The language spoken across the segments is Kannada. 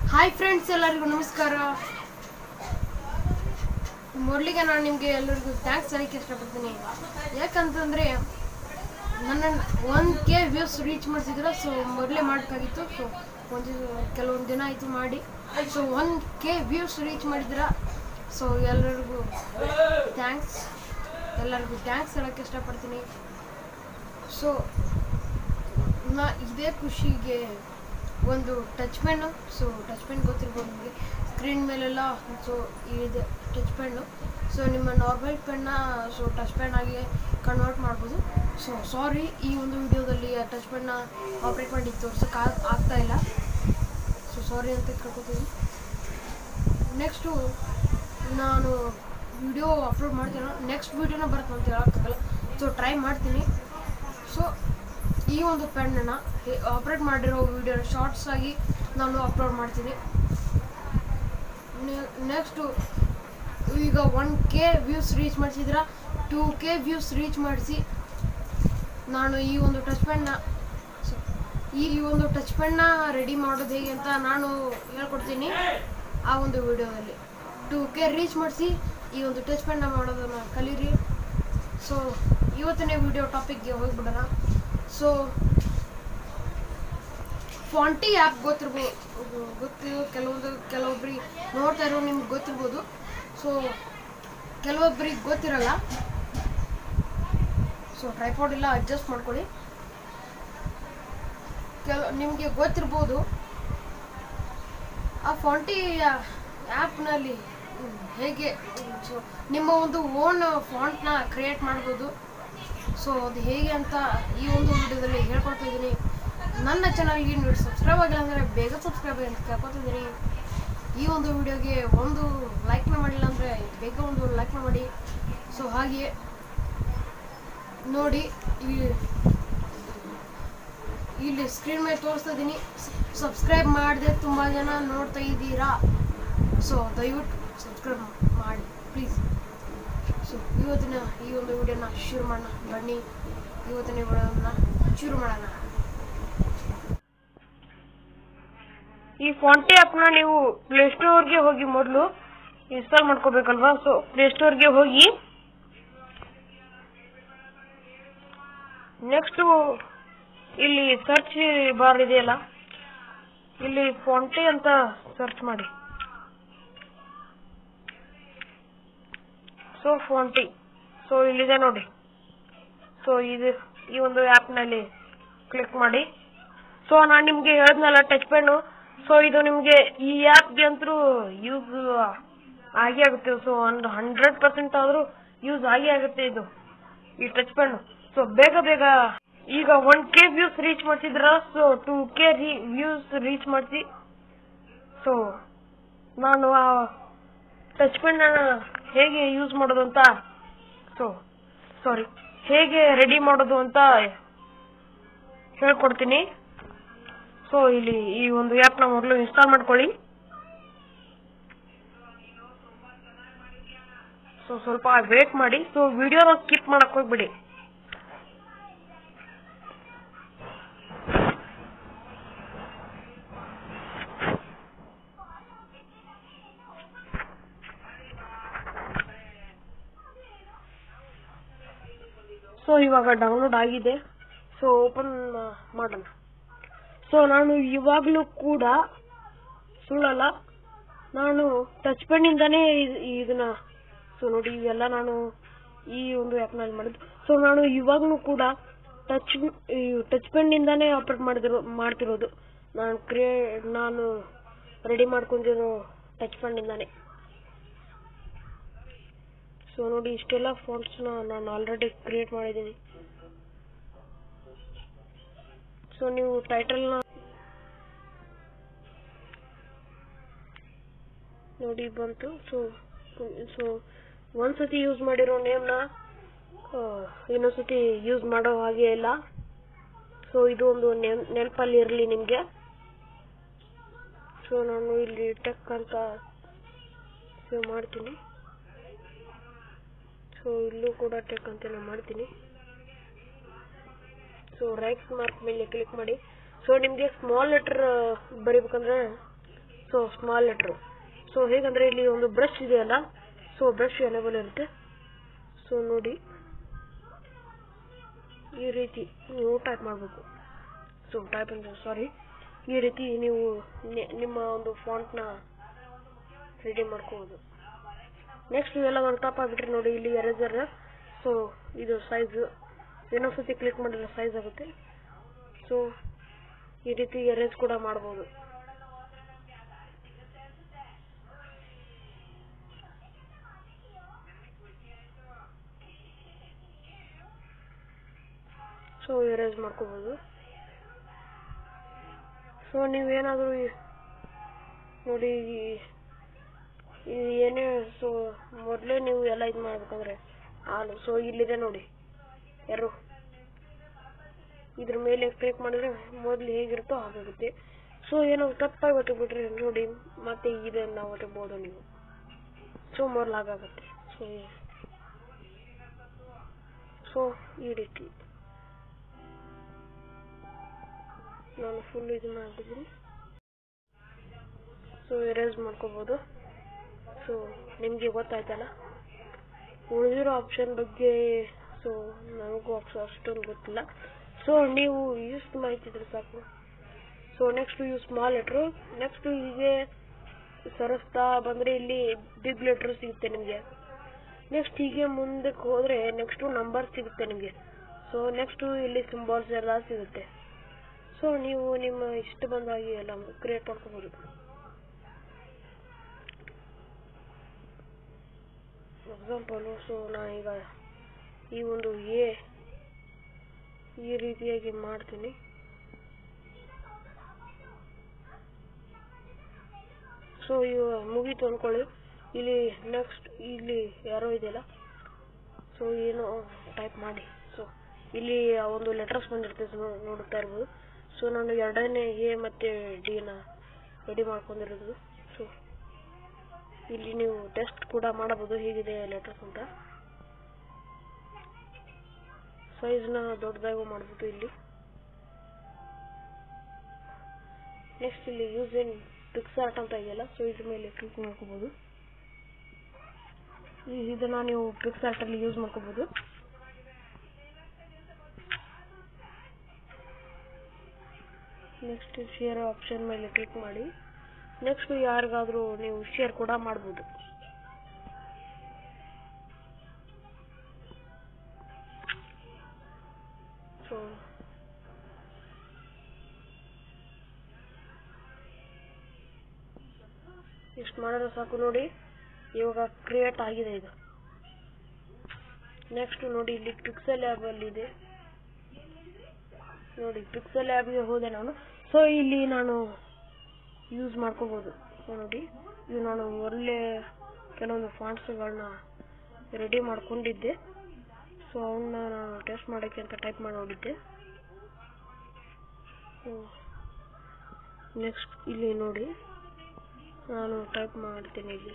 ಹಾಯ್ ಫ್ರೆಂಡ್ಸ್ ಎಲ್ಲರಿಗೂ ನಮಸ್ಕಾರ ಮೊದಲಿಗೆ ನಾನು ನಿಮಗೆ ಎಲ್ಲರಿಗೂ ಥ್ಯಾಂಕ್ಸ್ ಹೇಳಕ್ಕೆ ಇಷ್ಟಪಡ್ತೀನಿ ಯಾಕಂತಂದರೆ ನನ್ನ ಒಂದು ಕೆ ವ್ಯೂಸ್ ರೀಚ್ ಮಾಡಿಸಿದ್ರೆ ಸೊ ಮೊದಲೇ ಮಾಡೋಕ್ಕಾಗಿತ್ತು ಸೊ ಒಂದು ಕೆಲವೊಂದು ದಿನ ಆಯಿತು ಮಾಡಿ ಸೊ ಒಂದು ಕೆ ವ್ಯೂಸ್ ರೀಚ್ ಮಾಡಿದ್ರ ಸೊ ಎಲ್ಲರಿಗೂ ಥ್ಯಾಂಕ್ಸ್ ಎಲ್ಲರಿಗೂ ಥ್ಯಾಂಕ್ಸ್ ಹೇಳಕ್ಕೆ ಇಷ್ಟಪಡ್ತೀನಿ ಸೊ ನಾ ಇದೇ ಖುಷಿಗೆ ಒಂದು touch pen so touch pen ಗೊತ್ತಿರ್ಬೋದು ನಿಮಗೆ ಸ್ಕ್ರೀನ್ ಮೇಲೆಲ್ಲ ಸೊ ಇದೆ ಟಚ್ ಪೆನ್ನು ಸೊ ನಿಮ್ಮ ನಾರ್ಮಲ್ ಪೆನ್ನ ಸೊ ಟಚ್ ಪೆನ್ ಆಗಿ ಕನ್ವರ್ಟ್ ಮಾಡ್ಬೋದು ಸೊ ಸಾರಿ ಈ ಒಂದು ವಿಡಿಯೋದಲ್ಲಿ ಆ ಟಚ್ ಪೆನ್ನ ಆಪ್ರೇಟ್ ಮಾಡಿ ತೋರ್ಸೋಕೆ ಆಗ್ತಾ ಇಲ್ಲ ಸೊ ಸಾರಿ ಅಂತ ಕೇಳ್ಕೊತೀನಿ ನೆಕ್ಸ್ಟು ನಾನು ವಿಡಿಯೋ ಅಪ್ಲೋಡ್ ಮಾಡ್ತೀನಿ ನೆಕ್ಸ್ಟ್ ವಿಡಿಯೋನ ಬರುತ್ತೆ ಅಂತ ಹೇಳೋಕ್ಕಾಗಲ್ಲ ಸೊ ಟ್ರೈ ಮಾಡ್ತೀನಿ ಸೊ ಈ ಒಂದು ಪೆನ್ನನ್ನು ಆಪ್ರೇಟ್ ಮಾಡಿರೋ ವಿಡಿಯೋ ಶಾರ್ಟ್ಸ್ ಆಗಿ ನಾನು ಅಪ್ಲೋಡ್ ಮಾಡ್ತೀನಿ ನೆಕ್ಸ್ಟು ಈಗ ಒನ್ ಕೆ ವ್ಯೂಸ್ ರೀಚ್ ಮಾಡಿಸಿದ್ರ ಟೂ ಕೆ ವ್ಯೂಸ್ ರೀಚ್ ಮಾಡಿಸಿ ನಾನು ಈ ಒಂದು ಟಚ್ ಪೆನ್ನ ಈ ಈ ಒಂದು ಟಚ್ ಪೆನ್ನ ರೆಡಿ ಮಾಡೋದು ಹೇಗೆ ಅಂತ ನಾನು ಹೇಳ್ಕೊಡ್ತೀನಿ ಆ ಒಂದು ವಿಡಿಯೋದಲ್ಲಿ ಟೂ ಕೆ ರೀಚ್ ಮಾಡಿಸಿ ಈ ಒಂದು ಟಚ್ ಪೆನ್ನ ಮಾಡೋದನ್ನು ಕಲೀರಿ ಸೊ ಇವತ್ತಿನ ವಿಡಿಯೋ ಟಾಪಿಕ್ಗೆ ಹೋಗ್ಬಿಡೋಣ ಸೊ ಫಾಂಟಿ ಆ್ಯಪ್ ಗೊತ್ತಿರ್ಬೋದು ಗೊತ್ತು ಕೆಲವೊಂದು ಕೆಲವೊಬ್ರಿಗೆ ನೋಡ್ತಾ ಇರೋ ನಿಮ್ಗೆ ಗೊತ್ತಿರ್ಬೋದು ಸೊ ಕೆಲವೊಬ್ರಿಗೆ ಗೊತ್ತಿರಲ್ಲ ಸೊ ಟ್ರೈಪಾಡ್ ಎಲ್ಲ ಅಡ್ಜಸ್ಟ್ ಮಾಡ್ಕೊಳ್ಳಿ ಕೆಲ ನಿಮಗೆ ಗೊತ್ತಿರ್ಬೋದು ಆ ಫಾಂಟಿ ಆ್ಯಪ್ನಲ್ಲಿ ಹೇಗೆ ಸೊ ನಿಮ್ಮ ಒಂದು ಓನ್ ಫಾಂಟ್ನ ಕ್ರಿಯೇಟ್ ಮಾಡ್ಬೋದು ಸೊ ಅದು ಹೇಗೆ ಅಂತ ಈ ಒಂದು ವಿಡಿಯೋದಲ್ಲಿ ಹೇಳ್ಕೊಡ್ತಾ ಇದ್ದೀನಿ ನನ್ನ ಚಾನಲ್ಗೆ ನೀವು ಸಬ್ಸ್ಕ್ರೈಬ್ ಆಗಿಲ್ಲ ಅಂದರೆ ಬೇಗ ಸಬ್ಸ್ಕ್ರೈಬ್ ಆಗಿ ಅಂತ ಕೇಳ್ಕೊತಿದ್ದೀನಿ ಈ ಒಂದು ವಿಡಿಯೋಗೆ ಒಂದು ಲೈಕ್ನ ಮಾಡಿಲ್ಲ ಅಂದರೆ ಬೇಗ ಒಂದು ಲೈಕ್ನ ಮಾಡಿ ಸೊ ಹಾಗೆ ನೋಡಿ ಈ ಇಲ್ಲಿ ಸ್ಕ್ರೀನ್ ಮೇಲೆ ತೋರಿಸ್ತಾ ಇದ್ದೀನಿ ಸಬ್ಸ್ಕ್ರೈಬ್ ಮಾಡದೆ ತುಂಬ ಜನ ನೋಡ್ತಾ ಇದ್ದೀರಾ ಸೊ ದಯವಿಟ್ಟು ಸಬ್ಸ್ಕ್ರೈಬ್ ಮಾಡಿ ಪ್ಲೀಸ್ ಸೊ ಇವತ್ತಿನ ಈ ಒಂದು ವಿಡಿಯೋನ ಶುರು ಮಾಡೋಣ ಬನ್ನಿ ಇವತ್ತಿನ ವಿಡಿಯೋನ ಶುರು ಮಾಡೋಣ ಈ ಫಾಂಟಿ ಆ್ಯಪ್ನ ನೀವು ಪ್ಲೇಸ್ಟೋರ್ಗೆ ಹೋಗಿ ಮೊದಲು ಇನ್ಸ್ಟಾಲ್ ಮಾಡ್ಕೋಬೇಕಲ್ವಾ ಸೊ ಪ್ಲೇಸ್ಟೋರ್ಗೆ ಹೋಗಿ ನೆಕ್ಸ್ಟು ಇಲ್ಲಿ ಸರ್ಚ್ ಬಾರ್ ಇದೆಯಲ್ಲ ಇಲ್ಲಿ ಫಾಂಟಿ ಅಂತ ಸರ್ಚ್ ಮಾಡಿ ಸೊ ಫಾಂಟಿ ಸೊ ಇಲ್ಲಿದೆ ನೋಡಿ ಸೊ ಇದು ಈ ಒಂದು ಆ್ಯಪ್ನಲ್ಲಿ ಕ್ಲಿಕ್ ಮಾಡಿ ಸೊ ನಾನು ನಿಮಗೆ ಹೇಳಿದ್ನಲ್ಲ ಟಚ್ ಪೆನ್ನು ಸೊ ಇದು ನಿಮಗೆ ಈ ಆ್ಯಪ್ಗೆ ಅಂತೂ ಯೂಸ್ ಆಗೇ ಆಗುತ್ತೆ ಸೊ ಒಂದು ಹಂಡ್ರೆಡ್ ಪರ್ಸೆಂಟ್ ಆದರೂ ಯೂಸ್ ಆಗೇ ಆಗುತ್ತೆ ಇದು ಈ ಟಚ್ ಪೆನ್ನು ಸೊ ಬೇಗ ಬೇಗ ಈಗ ಒನ್ ಕೆ ವ್ಯೂಸ್ ರೀಚ್ ಮಾಡ್ತಿದ್ರ so two K views reach ಮಾಡಿಸಿ ಸೊ ನಾನು ಆ ಟಚ್ ಪೆನ್ನ ಹೇಗೆ ಯೂಸ್ ಮಾಡೋದು ಅಂತ ಸೊ ಸಾರಿ ಹೇಗೆ ರೆಡಿ ಮಾಡೋದು ಅಂತ ಹೇಳ್ಕೊಡ್ತೀನಿ ಸೊ ಇಲ್ಲಿ ಈ ಒಂದು ಆ್ಯಪ್ನ ಮೊದಲು ಇನ್ಸ್ಟಾಲ್ ಮಾಡ್ಕೊಳ್ಳಿ ಸೊ ಸ್ವಲ್ಪ ವೇಟ್ ಮಾಡಿ ಸೊ ವಿಡಿಯೋನ ಸ್ಕಿಪ್ ಮಾಡಕ್ ಹೋಗ್ಬಿಡಿ ಸೊ ಇವಾಗ ಡೌನ್ಲೋಡ್ ಆಗಿದೆ ಸೊ ಓಪನ್ ಮಾಡೋಣ ಸೊ ನಾನು ಇವಾಗಲೂ ಕೂಡ ಸುಳ್ಳಲ್ಲ ನಾನು ಟಚ್ ಪೆನ್ನಿಂದಾನೇ ಇದನ್ನ ಸೊ ನೋಡಿ ಇವೆಲ್ಲ ನಾನು ಈ ಒಂದು ಆ್ಯಪ್ನಲ್ಲಿ ಮಾಡಿದ್ದು ಸೊ ನಾನು ಇವಾಗಲೂ ಕೂಡ ಟಚ್ ಟಚ್ ಪೆನ್ನಿಂದಾನೇ ಆಪ್ರೇಟ್ ಮಾಡಿದಿರೋ ಮಾಡ್ತಿರೋದು ನಾನು ಕ್ರಿಯೇ ನಾನು ರೆಡಿ ಮಾಡ್ಕೊಂಡಿರೋ ಟಚ್ ಪೆನ್ನಿಂದಾನೇ ಸೊ ನೋಡಿ ಇಷ್ಟೆಲ್ಲ ಫಾಂಟ್ಸ್ನ ನಾನು ಆಲ್ರೆಡಿ ಕ್ರಿಯೇಟ್ ಮಾಡಿದ್ದೀನಿ ಸೊ ನೀವು ಟೈಟಲ್ನ ನೋಡಿ ಬಂತು ಸೊ ಸೊ ಒಂದ್ಸತಿ ಯೂಸ್ ಮಾಡಿರೋ ನೇಮ್ನ ಇನ್ನೊಂದ್ಸತಿ ಯೂಸ್ ಮಾಡೋ ಹಾಗೆ ಇಲ್ಲ ಸೊ ಇದು ಒಂದು ನೆನಪಲ್ಲಿ ಇರಲಿ ನಿಮಗೆ ಸೊ ನಾನು ಇಲ್ಲಿ ಟೆಕ್ ಅಂತ ಸೇವ್ ಮಾಡ್ತೀನಿ ಸೊ ಇಲ್ಲೂ ಕೂಡ ಟೆಕ್ ಅಂತ ನಾನು ಮಾಡ್ತೀನಿ ಸೊ ರೈಟ್ ಮಾರ್ಕ್ ಮೇಲೆ ಕ್ಲಿಕ್ ಮಾಡಿ ಸೊ ನಿಮಗೆ ಸ್ಮಾಲ್ ಲೆಟರ್ ಬರಿಬೇಕಂದ್ರೆ ಸೊ ಸ್ಮಾಲ್ ಲೆಟ್ರು ಸೊ ಹೇಗಂದ್ರೆ ಇಲ್ಲಿ ಒಂದು ಬ್ರಷ್ ಇದೆಯಲ್ಲ ಸೊ ಬ್ರಷ್ ಎನೇಬಲ್ ಇರುತ್ತೆ ಸೊ ನೋಡಿ ಈ ರೀತಿ ನೀವು ಟೈಪ್ ಮಾಡಬೇಕು ಸೊ ಟೈಪ್ ಅಂದ್ರೆ ಸಾರಿ ಈ ರೀತಿ ನೀವು ನಿ- ನಿಮ್ಮ ಒಂದು ಫಾಂಟ್ನ ರೆಡಿ ಮಾಡ್ಕೋಬೋದು ನೆಕ್ಸ್ಟ್ ಇವೆಲ್ಲ ಒಂದು ಟಾಪ್ ಆಗಿಬಿಟ್ರೆ ನೋಡಿ ಇಲ್ಲಿ ಎರೇಸರ್ ಸೊ ಇದು ಸೈಜ್ ಇನ್ನೊಂದು ಸತಿ ಕ್ಲಿಕ್ ಮಾಡಿದ್ರೆ ಸೈಜ್ ಆಗುತ್ತೆ ಸೊ ಈ ರೀತಿ ಎರೇಸ್ ಕೂಡ ಮಾಡ್ಬೋದು ಸೊ ಎರೇಸ್ ಮಾಡ್ಕೋಬೋದು ಸೊ ನೀವೇನಾದರೂ ನೋಡಿ ಈ- ಈ ಏನೇ ಸೊ ಮೊದಲೇ ನೀವು ಎಲ್ಲ ಇದು ಮಾಡ್ಬೇಕಂದ್ರೆ ಹಾಲು ಸೊ ಇಲ್ಲಿದೆ ನೋಡಿ ಯಾರು ಇದ್ರ ಮೇಲೆ ಕ್ಲಿಕ್ ಮಾಡಿದ್ರೆ ಮೊದಲು ಹೇಗಿರುತ್ತೋ ಹಾಗಾಗುತ್ತೆ ಸೊ ಏನೋ ತಪ್ಪಾಗಿ ಒಟ್ಟಿಬಿಟ್ರೆ ನೋಡಿ ಮತ್ತೆ ಇದನ್ನ ಒಟ್ಟಬಹುದು ನೀವು ಸೊ ಮೊದಲು ಹಾಗಾಗುತ್ತೆ ಸೊ ಸೊ ಈ ರೀತಿ ನಾನು ಫುಲ್ ಇದು ಮಾಡಿದ್ದೀನಿ ಸೊ ಎರೇಸ್ ಮಾಡ್ಕೋಬೋದು ಸೊ ನಿಮಗೆ ಗೊತ್ತಾಯ್ತಲ್ಲ ಉಳಿದಿರೋ ಆಪ್ಷನ್ ಬಗ್ಗೆ ಸೊ ನನಗೂ ಅಷ್ಟು ಅಷ್ಟೊಂದು ಗೊತ್ತಿಲ್ಲ ಸೊ ನೀವು ಇಷ್ಟು ಮಾಹಿತಿ ಇದ್ರೆ ಸಾಕು so next you small letter next ಹೀಗೆ ಸರಸ್ತಾ ಬಂದರೆ ಇಲ್ಲಿ ಬಿಗ್ ಲೆಟ್ರ್ ಸಿಗುತ್ತೆ ನಿಮಗೆ ನೆಕ್ಸ್ಟ್ ಹೀಗೆ ಮುಂದಕ್ಕೆ ಹೋದರೆ ನೆಕ್ಸ್ಟು ನಂಬರ್ ಸಿಗುತ್ತೆ ನಿಮಗೆ ಸೊ ನೆಕ್ಸ್ಟು ಇಲ್ಲಿ ಸಿಂಬಾಲ್ಸ್ ಎಲ್ಲ ಸಿಗುತ್ತೆ ಸೊ ನೀವು ನಿಮ್ಮ ಇಷ್ಟ ಬಂದಾಗಿ ಎಲ್ಲ ಕ್ರಿಯೇಟ್ ಮಾಡ್ಕೋಬೋದು ಎಕ್ಸಾಂಪಲು ಸೊ ನಾ ಈಗ ಈ ಒಂದು ಎ ಈ ರೀತಿಯಾಗಿ ಮಾಡ್ತೀನಿ ಸೊ ಇವ ಮುಗೀತು ಅಂದ್ಕೊಳ್ಳಿ ಇಲ್ಲಿ ನೆಕ್ಸ್ಟ್ ಇಲ್ಲಿ ಯಾರೋ ಇದೆಯಲ್ಲ ಸೊ ಏನೋ ಟೈಪ್ ಮಾಡಿ ಸೊ ಇಲ್ಲಿ ಆ ಒಂದು ಲೆಟರ್ಸ್ ಬಂದಿರ್ತದೆ ನೋ- ನೋಡುತ್ತಾ ಇರ್ಬೋದು ಸೊ ನಾನು ಎರಡನೇ ಎ ಮತ್ತೆ ಡಿನ ರೆಡಿ ಮಾಡ್ಕೊಂಡಿರೋದು ಸೊ ಇಲ್ಲಿ ನೀವು ಟೆಸ್ಟ್ ಕೂಡ ಮಾಡಬಹುದು ಹೇಗಿದೆ ಲೆಟರ್ಸ್ ಅಂತ ಸೈಜ್ನ ದೊಡ್ಡದಾಗೂ ಮಾಡ್ಬೋದು ಇಲ್ಲಿ ನೆಕ್ಸ್ಟ್ ಇಲ್ಲಿ ಯೂಸ್ ಇನ್ ಪಿಕ್ಸಾರ್ಟ್ ಅಂತ ಇದೆಯಲ್ಲ ಸೊ ಇದ್ರ ಮೇಲೆ ಕ್ಲಿಕ್ ಮಾಡ್ಕೋಬಹುದು ಈ- ಇದನ್ನ ನೀವು ಪಿಕ್ಸಾರ್ಟ್ ಅಲ್ಲಿ ಯೂಸ್ ಮಾಡ್ಕೋಬಹುದು ನೆಕ್ಸ್ಟ್ ಶೇರ್ ಆಪ್ಷನ್ ಮೇಲೆ ಕ್ಲಿಕ್ ಮಾಡಿ ನೆಕ್ಸ್ಟ್ ಯಾರಿಗಾದ್ರೂ ನೀವು ಶೇರ್ ಕೂಡ ಮಾಡ್ಬೋದು ಸೊ ಇಷ್ಟು ಮಾಡಿದ್ರೆ ಸಾಕು ನೋಡಿ ಇವಾಗ ಕ್ರಿಯೇಟ್ ಆಗಿದೆ ಇದು ನೆಕ್ಸ್ಟ್ ನೋಡಿ ಇಲ್ಲಿ ಪಿಕ್ಸೆಲ್ ಲ್ಯಾಬ್ ಅಲ್ಲಿ ಇದೆ ನೋಡಿ ಪಿಕ್ಸೆಲ್ ಲ್ಯಾಬ್ಗೆ ಹೋದೆ ನಾನು ಸೊ ಇಲ್ಲಿ ನಾನು ಯೂಸ್ ಮಾಡ್ಕೋಬಹುದು ಸೊ ನೋಡಿ ಇದು ನಾನು ಒಳ್ಳೆ ಕೆಲವೊಂದು ಫಾಂಟ್ಸ್ಗಳನ್ನ ರೆಡಿ ಮಾಡ್ಕೊಂಡಿದ್ದೆ ಸೊ ಅವನ್ನ ನಾನು ಟೆಸ್ಟ್ ಮಾಡೋಕ್ಕೆ ಅಂತ ಟೈಪ್ ಮಾಡಿ ನೋಡಿದ್ದೆ ನೆಕ್ಸ್ಟ್ ಇಲ್ಲಿ ನೋಡಿ ನಾನು ಟೈಪ್ ಮಾಡ್ತೀನಿ ಇಲ್ಲಿ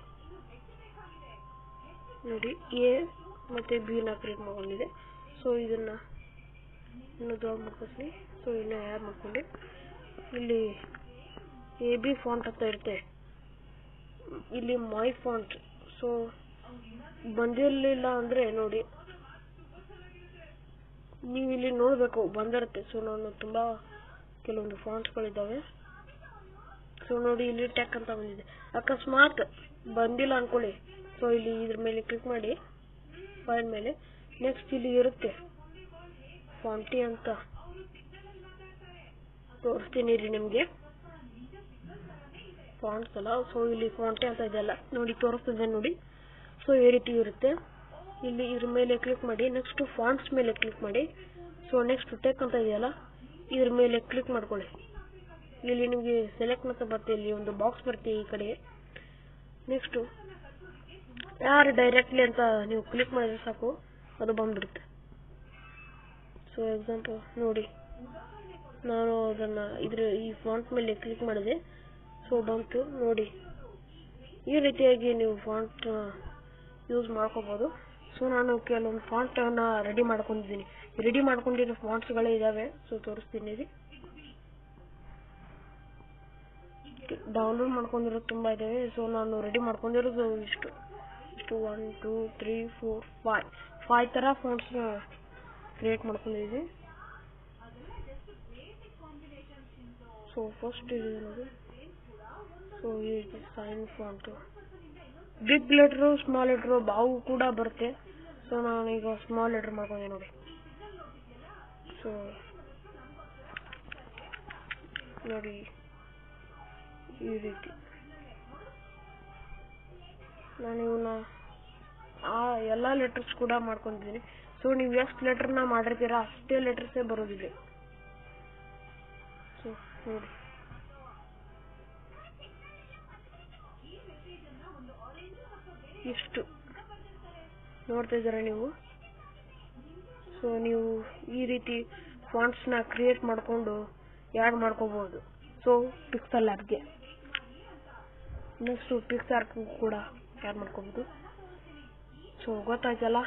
ನೋಡಿ ಎ ಮತ್ತೆ ಬಿ ನ ಕ್ರಿಯೇಟ್ ಮಾಡ್ಕೊಂಡಿದ್ದೆ ಸೊ ಇದನ್ನ ಇನ್ನು ದೊಡ್ಡ ಮಾಡ್ಕೊತೀನಿ ಸೊ ಇನ್ನು ಆ್ಯಡ್ ಮಾಡ್ಕೊಂಡೆ ಇಲ್ಲಿ ಎ ಬಿ ಫಾಂಟ್ ಅಂತ ಇರುತ್ತೆ ಇಲ್ಲಿ ಮೈ ಫಾಂಟ್ ಸೊ ಬಂದಿರಲಿಲ್ಲ ಅಂದ್ರೆ ನೋಡಿ ನೀವು ಇಲ್ಲಿ ನೋಡಬೇಕು ಬಂದಿರುತ್ತೆ ಸೊ ನಾನು ತುಂಬಾ ಕೆಲವೊಂದು ಫಾಂಟ್ಸ್ಗಳಿದ್ದಾವೆ ಸೊ ನೋಡಿ ಇಲ್ಲಿ ಟೆಕ್ ಅಂತ ಬಂದಿದೆ ಅಕಸ್ಮಾತ್ ಬಂದಿಲ್ಲ ಅನ್ಕೊಳ್ಳಿ ಸೊ ಇಲ್ಲಿ ಇದ್ರ ಮೇಲೆ ಕ್ಲಿಕ್ ಮಾಡಿ ಫೈಲ್ ಮೇಲೆ ನೆಕ್ಸ್ಟ್ ಇಲ್ಲಿ ಇರುತ್ತೆ ಫಾಂಟಿ ಅಂತ ತೋರಿಸ್ತೀನಿ ರೀ ನಿಮಗೆ ಫಾಂಟ್ಸ್ ಅಲ್ಲ ಸೊ ಇಲ್ಲಿ ಫಾಂಟಿ ಅಂತ ಇದೆಯಲ್ಲ ನೋಡಿ ತೋರಿಸ್ತಿದೆ ನೋಡಿ ಸೊ ಈ ರೀತಿ ಇರುತ್ತೆ ಇಲ್ಲಿ ಇದ್ರ ಮೇಲೆ ಕ್ಲಿಕ್ ಮಾಡಿ ನೆಕ್ಸ್ಟ್ ಫಾಂಟ್ಸ್ ಮೇಲೆ ಕ್ಲಿಕ್ ಮಾಡಿ ಸೊ ನೆಕ್ಸ್ಟ್ ಟೆಕ್ ಅಂತ ಇದೆಯಲ್ಲ ಇದ್ರ ಮೇಲೆ ಕ್ಲಿಕ್ ಮಾಡ್ಕೊಳ್ಳಿ ಇಲ್ಲಿ ನಿಮಗೆ ಸೆಲೆಕ್ಟ್ ಅಂತ ಬರುತ್ತೆ ಇಲ್ಲಿ ಒಂದು ಬಾಕ್ಸ್ ಬರುತ್ತೆ ಈ ಕಡೆ ನೆಕ್ಸ್ಟ್ ಯಾರು ಡೈರೆಕ್ಟ್ಲಿ ಅಂತ ನೀವು ಕ್ಲಿಕ್ ಮಾಡಿದ್ರೆ ಸಾಕು ಅದು ಬಂದ್ಬಿಡುತ್ತೆ ಸೊ ಎಕ್ಸಾಂಪಲ್ ನೋಡಿ ನಾನು ಅದನ್ನ ಇದ್ರ ಈ ಫಾಂಟ್ ಮೇಲೆ ಕ್ಲಿಕ್ ಮಾಡಿದೆ ಸೊ ಬಂತು ನೋಡಿ ಈ ರೀತಿಯಾಗಿ ನೀವು ಫಾಂಟ್ ಯೂಸ್ ಮಾಡ್ಕೋಬಹುದು ಸೊ ನಾನು ಕೆಲವೊಂದು ಫಾಂಟ್ ಅನ್ನ ರೆಡಿ ಮಾಡ್ಕೊಂಡಿದ್ದೀನಿ ರೆಡಿ ಮಾಡ್ಕೊಂಡಿರೋ ಫಾಂಟ್ಸ್ಗಳೇ ಇದಾವೆ ಸೊ ತೋರಿಸ್ತೀನಿ ರೀ ಡೌನ್ಲೋಡ್ ಮಾಡ್ಕೊಂಡಿರೋದು ತುಂಬ ಇದ್ದಾವೆ ಸೊ ನಾನು ರೆಡಿ ಮಾಡ್ಕೊಂಡಿರೋದು ಇಷ್ಟು ಇಷ್ಟು one two three four five five ಥರ ಫಾಂಟ್ಸ್ನ ಕ್ರಿಯೇಟ್ ಮಾಡ್ಕೊಂಡಿದ್ದೀನಿ ಸೊ ಫಸ್ಟ್ ಇದೆ ನೋಡಿ ಸೊ ಈ ರೀತಿ sign font big letter small letter ಅವು ಕೂಡ ಬರುತ್ತೆ ಸೊ ನಾನೀಗ ಸ್ಮಾಲ್ ಲೆಟ್ರ್ ಮಾಡ್ಕೊಂಡೆ ನೋಡಿ ಸೊ ನೋಡಿ ಈ ರೀತಿ ನಾನು ಇವನ್ನ ಆ ಎಲ್ಲ ಲೆಟರ್ಸ್ ಕೂಡ ಮಾಡ್ಕೊಂಡಿದ್ದೀನಿ ಸೊ ನೀವು ಎಷ್ಟು ಲೆಟರ್ನ ಮಾಡಿರ್ತೀರಾ ಅಷ್ಟೇ ಲೆಟರ್ಸೇ ಬರೋದಿದೆ ಸೊ ನೋಡಿ ಇಷ್ಟು ನೋಡ್ತಾ ಇದ್ದೀರಾ ನೀವು ಸೊ ನೀವು ಈ ರೀತಿ ಫಾಂಟ್ಸ್ನ ಕ್ರಿಯೇಟ್ ಮಾಡಿಕೊಂಡು ಯಾಡ್ ಮಾಡ್ಕೋಬಹುದು ಸೊ ಪಿಕ್ಸಲ್ ಆ್ಯಪ್ಗೆ ನೆಕ್ಸ್ಟು ಪಿಕ್ಸ್ ಆರ್ಕ್ ಕೂಡ ಯಾಡ್ ಮಾಡ್ಕೋಬಹುದು ಸೊ ಗೊತ್ತಾಯ್ತಲ್ಲ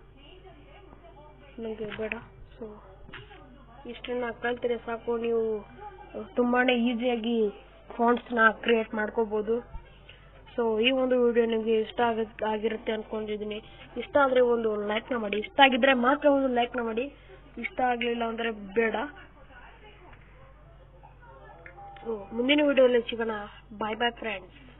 ನನಗೆ ಬೇಡ ಸೊ ಇಷ್ಟನ್ನ ಕಲ್ತ್ರೆ ಸಾಕು ನೀವು ತುಂಬಾನೇ ಈಸಿಯಾಗಿ ಫಾಂಟ್ಸ್ನ ಕ್ರಿಯೇಟ್ ಮಾಡ್ಕೋಬಹುದು ಸೊ ಈ ಒಂದು ವಿಡಿಯೋ ನಿಮಗೆ ಇಷ್ಟ ಆಗ ಆಗಿರುತ್ತೆ ಅನ್ಕೊಂಡಿದ್ದೀನಿ ಇಷ್ಟ ಆದರೆ ಒಂದು ಲೈಕ್ನ ಮಾಡಿ ಇಷ್ಟ ಆಗಿದ್ರೆ ಮಾತ್ರ ಒಂದು ಲೈಕ್ನ ಮಾಡಿ ಇಷ್ಟ ಆಗಲಿಲ್ಲ ಅಂದರೆ ಬೇಡ ಸೊ ಮುಂದಿನ ವಿಡಿಯೋದಲ್ಲಿ ಸಿಗೋಣ ಬಾಯ್ ಬಾಯ್ ಫ್ರೆಂಡ್ಸ್